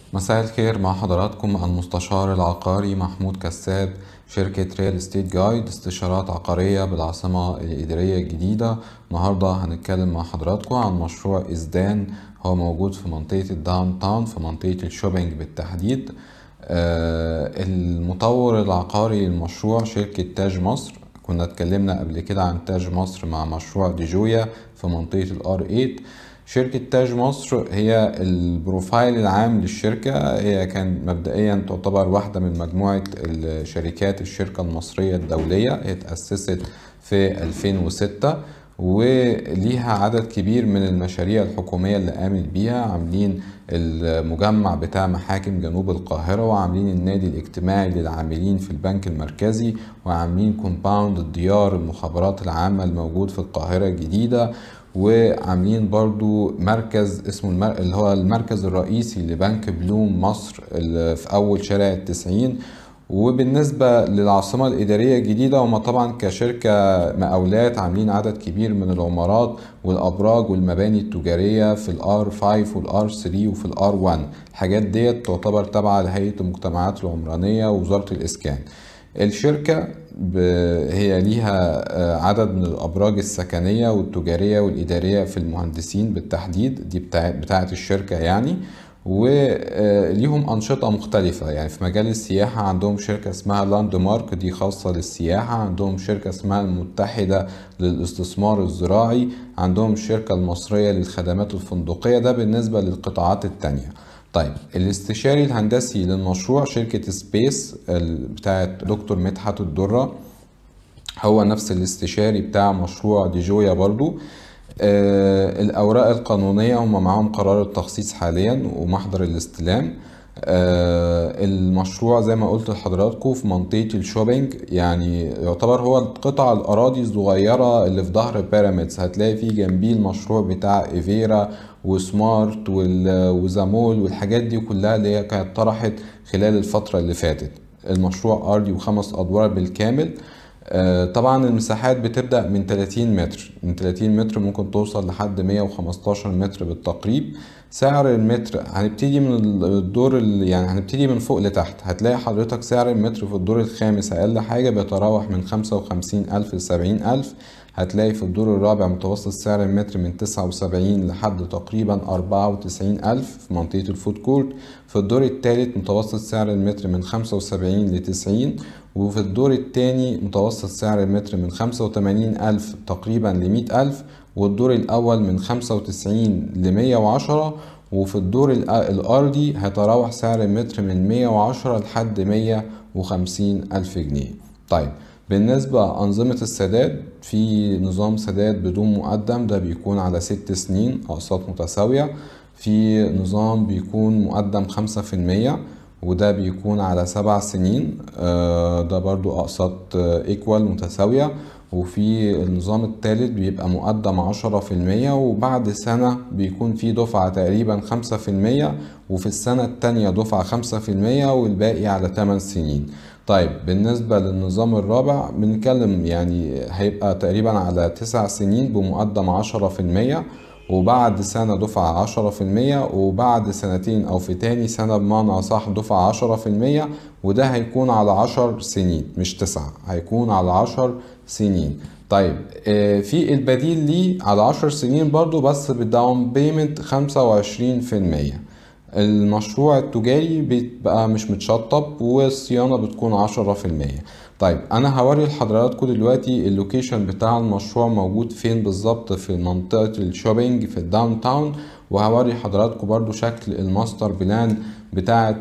مساء الخير مع حضراتكم المستشار العقاري محمود كساب شركة ريال استيت جايد استشارات عقارية بالعاصمة الإدارية الجديدة النهاردة هنتكلم مع حضراتكم عن مشروع إزدان هو موجود في منطقة الداون تاون في منطقة الشوبينج بالتحديد آه، المطور العقاري للمشروع شركة تاج مصر كنا اتكلمنا قبل كده عن تاج مصر مع مشروع ديجويا في منطقة الار 8 شركة تاج مصر هي البروفايل العام للشركة هي كان مبدئيا تعتبر واحدة من مجموعة الشركات الشركة المصرية الدولية هي تأسست في 2006 وليها عدد كبير من المشاريع الحكومية اللي قامت بيها عاملين المجمع بتاع محاكم جنوب القاهرة وعاملين النادي الاجتماعي للعاملين في البنك المركزي وعاملين كومباوند الديار المخابرات العامة الموجود في القاهرة الجديدة وعاملين برضو مركز اسمه المر... اللي هو المركز الرئيسي لبنك بلوم مصر اللي في أول شارع التسعين وبالنسبة للعاصمة الإدارية الجديدة هما طبعا كشركة مقاولات عاملين عدد كبير من العمارات والأبراج والمباني التجارية في الار 5 والار 3 وفي الار 1 الحاجات ديت تعتبر تابعة لهيئة المجتمعات العمرانية ووزارة الإسكان الشركة هي ليها عدد من الأبراج السكنية والتجارية والإدارية في المهندسين بالتحديد دي بتاعت الشركة يعني وليهم أنشطة مختلفة يعني في مجال السياحة عندهم شركة اسمها لاند مارك دي خاصة للسياحة عندهم شركة اسمها المتحدة للاستثمار الزراعي عندهم الشركة المصرية للخدمات الفندقية ده بالنسبة للقطاعات التانية طيب الاستشاري الهندسي للمشروع شركة سبيس بتاعت دكتور مدحت الدرة هو نفس الاستشاري بتاع مشروع ديجويا برضو آه الأوراق القانونية هم معاهم قرار التخصيص حاليا ومحضر الاستلام آه المشروع زي ما قلت لحضراتكم في منطقة الشوبينج يعني يعتبر هو قطع الأراضي الصغيرة اللي في ظهر بيراميدز هتلاقي فيه جنبيه المشروع بتاع إيفيرا وسمارت وزامول والحاجات دي كلها اللي هي كانت طرحت خلال الفترة اللي فاتت المشروع أرضي وخمس أدوار بالكامل طبعا المساحات بتبدأ من 30 متر من 30 متر ممكن توصل لحد 115 متر بالتقريب سعر المتر هنبتدي من الدور يعني هنبتدي من فوق لتحت هتلاقي حضرتك سعر المتر في الدور الخامس أقل حاجة بيتراوح من 55 ألف ل 70 ألف هتلاقي في الدور الرابع متوسط سعر المتر من 79 لحد تقريبا 94 ألف في منطقة الفود كورت في الدور الثالث متوسط سعر المتر من 75 ل 90 وفي الدور الثاني متوسط سعر المتر من 85 ألف تقريبا ل 100 ألف والدور الأول من 95 ل 110 وفي الدور الأرضي هيتراوح سعر المتر من 110 لحد 150 ألف جنيه طيب بالنسبة أنظمة السداد في نظام سداد بدون مقدم ده بيكون على ست سنين أقساط متساوية في نظام بيكون مقدم خمسة في المية وده بيكون على سبع سنين ده برضو أقساط إيكوال متساوية وفي النظام الثالث بيبقى مقدم عشرة في المية وبعد سنة بيكون في دفعة تقريبا خمسة في المية وفي السنة التانية دفعة خمسة في المية والباقي على تمن سنين طيب بالنسبة للنظام الرابع بنتكلم يعني هيبقى تقريبا على تسع سنين بمقدم عشرة في المية وبعد سنة دفعة عشرة في المية وبعد سنتين أو في تاني سنة بمعنى صح دفعة عشرة في المية وده هيكون على عشر سنين مش تسعة هيكون على عشر سنين طيب في البديل ليه على عشر سنين برضو بس بالداون بيمنت خمسة وعشرين في المية المشروع التجاري بيبقى مش متشطب والصيانة بتكون عشرة في المية طيب انا هوري لحضراتكم دلوقتي اللوكيشن بتاع المشروع موجود فين بالظبط في منطقة الشوبينج في الداون تاون وهوري حضراتكم برضو شكل الماستر بلان بتاعة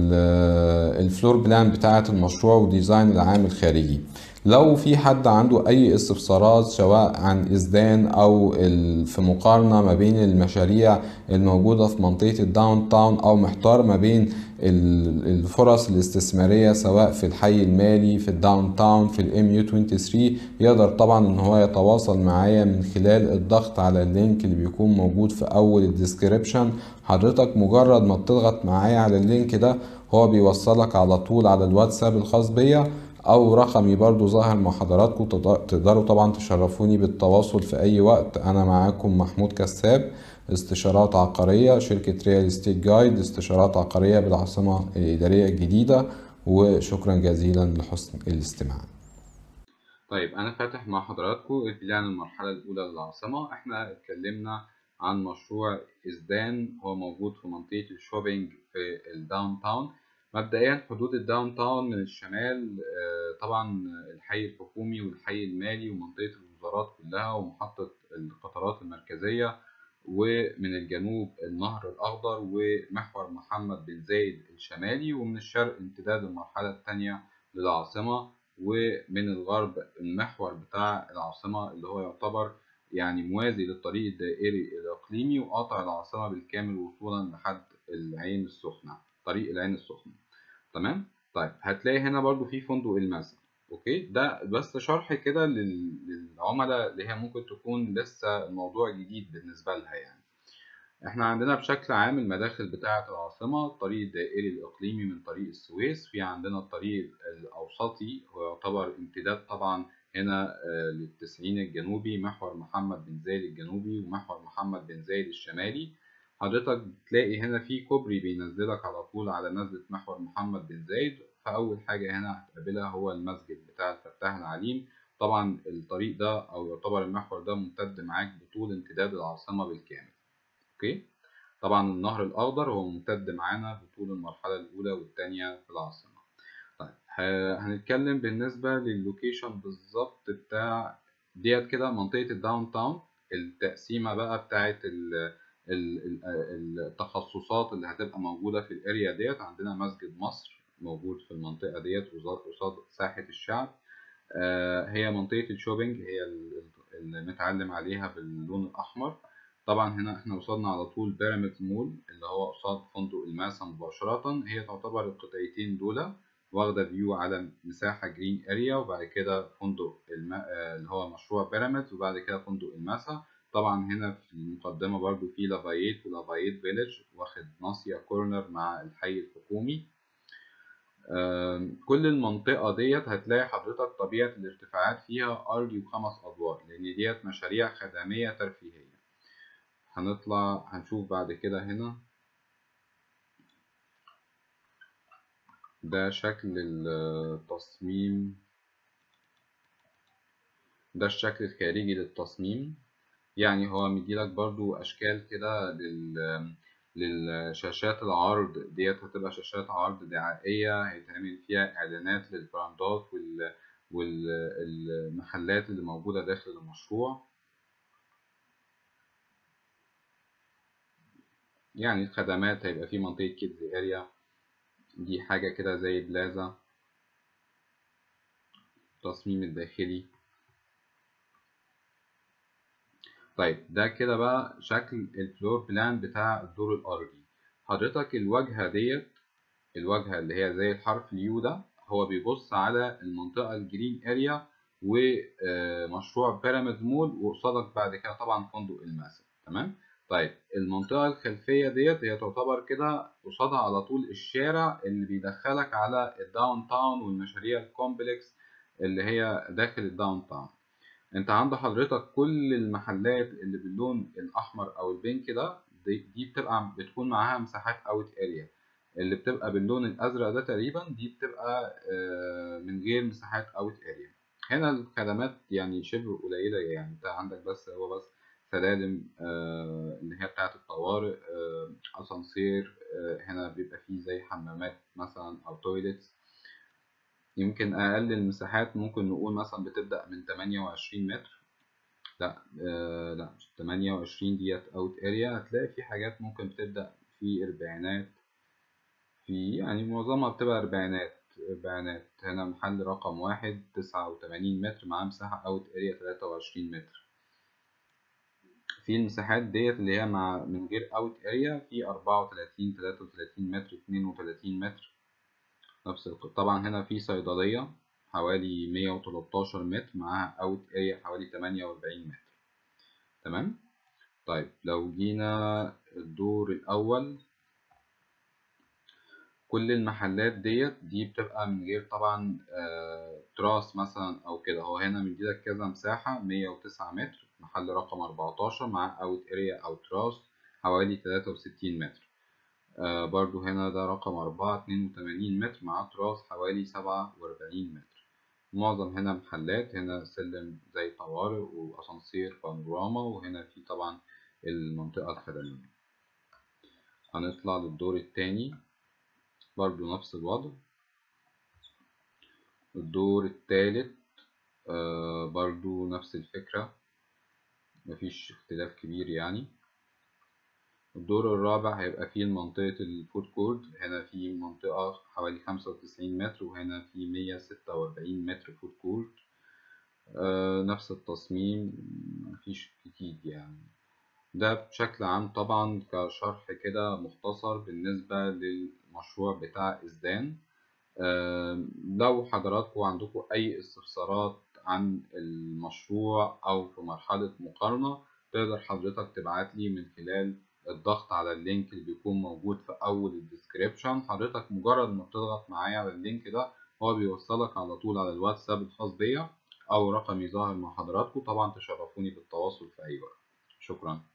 الفلور بلان بتاعة المشروع وديزاين العام الخارجي لو في حد عنده اي استفسارات سواء عن ازدان او في مقارنة ما بين المشاريع الموجودة في منطقة الداون تاون او محتار ما بين الفرص الاستثمارية سواء في الحي المالي في الداون تاون في الام يو 23 يقدر طبعا ان هو يتواصل معايا من خلال الضغط على اللينك اللي بيكون موجود في اول الديسكريبشن حضرتك مجرد ما بتضغط معايا على اللينك ده هو بيوصلك على طول على الواتساب الخاص بيا او رقمي برضو ظاهر مع حضراتكم تقدروا طبعا تشرفوني بالتواصل في اي وقت انا معاكم محمود كساب استشارات عقارية شركة ريال استيت جايد استشارات عقارية بالعاصمة الإدارية الجديدة وشكرا جزيلا لحسن الاستماع طيب أنا فاتح مع حضراتكم ابتداء المرحلة الأولى للعاصمة إحنا اتكلمنا عن مشروع إزدان هو موجود في منطقة الشوبينج في الداون تاون مبدئيا حدود الداون تاون من الشمال طبعا الحي الحكومي والحي المالي ومنطقة الوزارات كلها ومحطة القطارات المركزية ومن الجنوب النهر الأخضر ومحور محمد بن زايد الشمالي ومن الشرق امتداد المرحلة الثانية للعاصمة ومن الغرب المحور بتاع العاصمة اللي هو يعتبر يعني موازي للطريق الدائري الإقليمي وقاطع العاصمة بالكامل وصولا لحد العين السخنة طريق العين السخنة تمام طيب هتلاقي هنا برضو في فندق الماسا اوكي ده بس شرح كده للعملاء اللي هي ممكن تكون لسه الموضوع جديد بالنسبة لها يعني احنا عندنا بشكل عام المداخل بتاعة العاصمة الطريق الدائري الإقليمي من طريق السويس في عندنا الطريق الأوسطي هو يعتبر امتداد طبعا هنا للتسعين الجنوبي محور محمد بن زايد الجنوبي ومحور محمد بن زايد الشمالي حضرتك بتلاقي هنا في كوبري بينزلك على طول على نزلة محور محمد بن زايد فأول حاجة هنا هتقابلها هو المسجد بتاع الفتاح العليم طبعا الطريق ده أو يعتبر المحور ده ممتد معاك بطول امتداد العاصمة بالكامل أوكي طبعا النهر الأخضر هو ممتد معانا بطول المرحلة الأولى والتانية في العاصمة طيب هنتكلم بالنسبة للوكيشن بالظبط بتاع ديت كده منطقة الداون تاون التقسيمة بقى بتاعت التخصصات اللي هتبقى موجودة في الاريا ديت عندنا مسجد مصر موجود في المنطقة ديت قصاد ساحة الشعب هي منطقة الشوبينج هي اللي متعلم عليها باللون الأحمر طبعا هنا احنا وصلنا على طول بيراميد مول اللي هو قصاد فندق الماسا مباشرة هي تعتبر القطعتين دول واخدة فيو على مساحة جرين اريا وبعد كده فندق الم... اللي هو مشروع بيراميد وبعد كده فندق الماسا طبعا هنا في المقدمة برضو في لافايت ولافايت فيليج واخد ناصية كورنر مع الحي الحكومي كل المنطقة ديت هتلاقي حضرتك طبيعة الارتفاعات فيها أرضي وخمس أدوار لأن ديت مشاريع خدمية ترفيهية هنطلع هنشوف بعد كده هنا ده شكل التصميم ده الشكل الخارجي للتصميم يعني هو مديلك برضو أشكال كده لل للشاشات العرض ديت هتبقى شاشات عرض دعائية هيتعمل فيها إعلانات للبراندات وال والمحلات اللي موجودة داخل المشروع يعني الخدمات هيبقى في منطقة كيدز اريا دي حاجة كده زي بلازا التصميم الداخلي طيب ده كده بقى شكل الفلور بلان بتاع الدور الأرضي حضرتك الواجهة ديت الواجهة اللي هي زي الحرف اليو ده هو بيبص على المنطقة الجرين اريا ومشروع بيراميد مول وقصادك بعد كده طبعا فندق الماسا تمام طيب المنطقة الخلفية ديت هي تعتبر كده قصادها على طول الشارع اللي بيدخلك على الداون تاون والمشاريع الكومبلكس اللي هي داخل الداون تاون انت عند حضرتك كل المحلات اللي باللون الاحمر او البينك ده دي, دي بتبقى بتكون معاها مساحات اوت اريا اللي بتبقى باللون الازرق ده تقريبا دي بتبقى من غير مساحات اوت اريا هنا الخدمات يعني شبه قليله يعني انت عندك بس هو بس سلالم اللي هي بتاعه الطوارئ اسانسير هنا بيبقى فيه زي حمامات مثلا او تويلتس يمكن أقل المساحات ممكن نقول مثلا بتبدأ من 28 متر لا آه لا مش 28 ديت أوت أريا هتلاقي في حاجات ممكن بتبدأ في أربعينات في يعني معظمها بتبقى أربعينات أربعينات هنا محل رقم واحد تسعة وتمانين متر معاه مساحة أوت أريا تلاتة وعشرين متر في المساحات ديت اللي هي مع من غير أوت أريا في أربعة وتلاتين تلاتة وتلاتين متر اتنين وتلاتين متر نفس القطر طبعا هنا في صيدلية حوالي مية وتلاتاشر متر معاها اوت اريا حوالي تمانية وأربعين متر تمام طيب لو جينا الدور الأول كل المحلات ديت دي بتبقى من غير طبعا آه تراس مثلا أو كده هو هنا مديلك كذا مساحة مية وتسعة متر محل رقم أربعتاشر مع اوت اريا أو تراس حوالي 63 متر آه برضو هنا ده رقم أربعة اتنين وتمانين متر مع تراس حوالي سبعة وأربعين متر معظم هنا محلات هنا سلم زي طوارئ وأسانسير بانوراما وهنا في طبعا المنطقة الخدمية هنطلع للدور التاني برضو نفس الوضع الدور التالت آه برضو نفس الفكرة مفيش اختلاف كبير يعني الدور الرابع هيبقى فيه منطقة الفود كورت هنا في منطقة حوالي خمسة وتسعين متر وهنا في مية ستة وأربعين متر فود كورت آه نفس التصميم مفيش جديد يعني ده بشكل عام طبعا كشرح كده مختصر بالنسبة للمشروع بتاع إزدان آه لو حضراتكم عندكم أي استفسارات عن المشروع أو في مرحلة مقارنة تقدر حضرتك تبعت لي من خلال الضغط على اللينك اللي بيكون موجود في أول الديسكريبشن حضرتك مجرد ما بتضغط معايا على اللينك ده هو بيوصلك على طول على الواتساب الخاص بيا أو رقمي ظاهر مع حضراتكم طبعا تشرفوني بالتواصل في أي وقت شكرا